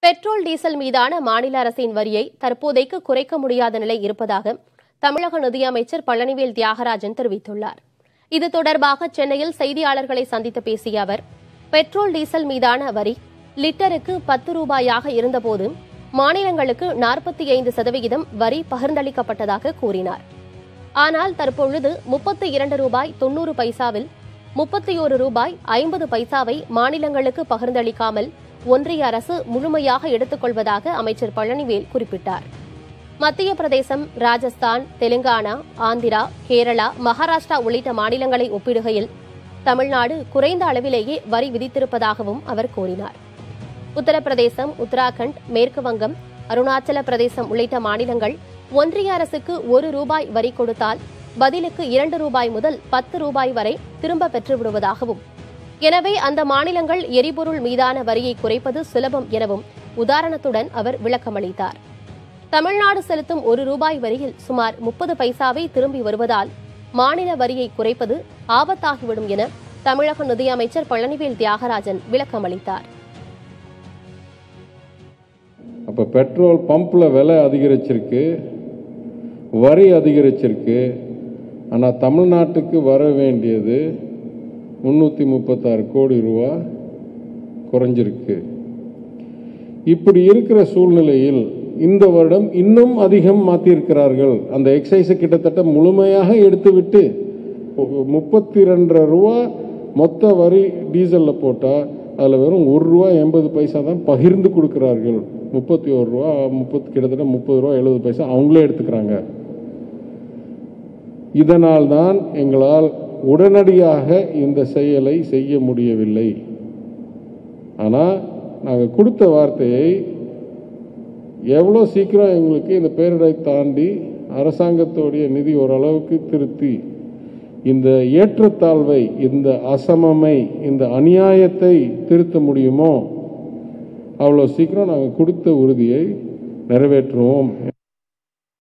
petrol diesel மீதான மாநில அரசின் வரியை தற்போதைக்கு குறைக்க முடியாத நிலை இருப்பதாக தமிழக நிதியமைச்சர் பழனிவேல் தியாகராஜன் தெரிவித்துள்ளார் இது தொடர்பாக சென்னையில் செய்தியாளர்களை சந்தித்து பேசிய அவர் பெட்ரோல் டீசல் மீதான வரி லிட்டருக்கு பத்து ரூபாயாக இருந்தபோது மாநிலங்களுக்கு நாற்பத்தி ஐந்து சதவிகிதம் வரி பகிர்ந்தளிக்கப்பட்டதாக கூறினார் ஆனால் தற்பொழுது முப்பத்தி இரண்டு ரூபாய் தொன்னூறு பைசாவில் முப்பத்தி ஒரு ரூபாய் ஐம்பது பைசாவை மாநிலங்களுக்கு பகிர்ந்தளிக்காமல் ஒன்றிய அரசு முழுமையாக எடுத்துக்கொள்வதாக அமைச்சர் பழனிவேல் குறிப்பிட்டார் மத்திய பிரதேசம் ராஜஸ்தான் தெலுங்கானா ஆந்திரா கேரளா மகாராஷ்டிரா உள்ளிட்ட மாநிலங்களை ஒப்பிடுகையில் தமிழ்நாடு குறைந்த அளவிலேயே வரி விதித்திருப்பதாகவும் அவர் கூறினார் உத்தரப்பிரதேசம் உத்தராகண்ட் மேற்கு வங்கம் அருணாச்சல பிரதேசம் உள்ளிட்ட மாநிலங்கள் ஒன்றிய அரசுக்கு ஒரு ரூபாய் வரி கொடுத்தால் பதிலுக்கு இரண்டு ரூபாய் முதல் பத்து ரூபாய் வரை திரும்ப பெற்று விடுவதாகவும் எனவே அந்த மாநிலங்கள் எரிபொருள் மீதான வரியை குறைப்பது சுலபம் எனவும் உதாரணத்துடன் அவர் விளக்கமளித்தார் தமிழ்நாடு செலுத்தும் ஒரு ரூபாய் வரியில் சுமார் முப்பது பைசாவை திரும்பி வருவதால் மாநில வரியை குறைப்பது ஆபத்தாகிவிடும் என தமிழக நிதியமைச்சர் பழனிவேல் தியாகராஜன் விளக்கமளித்தார் அப்போ பெட்ரோல் பம்பில் விலை அதிகரிச்சிருக்கு வரி அதிகரிச்சிருக்கு ஆனால் தமிழ்நாட்டுக்கு வர வேண்டியது முந்நூற்றி முப்பத்தாறு கோடி ரூபா குறைஞ்சிருக்கு இப்படி இருக்கிற சூழ்நிலையில் இந்த வருடம் இன்னும் அதிகம் மாற்றியிருக்கிறார்கள் அந்த எக்ஸைஸை கிட்டத்தட்ட முழுமையாக எடுத்துவிட்டு முப்பத்தி ரெண்டரை ரூபா மொத்த வரி டீசலில் போட்டால் அதில் வெறும் ஒரு ரூபா எண்பது பைசா தான் பகிர்ந்து கொடுக்கிறார்கள் முப்பத்தி ஒரு ரூபா முப்பத்தி கிட்டத்தட்ட முப்பது ரூபா எழுபது பைசா அவங்களே எடுத்துக்கிறாங்க இதனால் தான் எங்களால் உடனடியாக இந்த செயலை செய்ய முடியவில்லை ஆனால் நாங்கள் கொடுத்த வார்த்தையை எவ்வளோ சீக்கிரம் எங்களுக்கு இந்த பேரிடரை தாண்டி அரசாங்கத்தோடைய நிதி ஓரளவுக்கு திருத்தி இந்த ஏற்றத்தாழ்வை இந்த அசமமை இந்த அநியாயத்தை திருத்த முடியுமோ அவ்வளோ சீக்கிரம் நாங்கள் கொடுத்த உறுதியை நிறைவேற்றுவோம்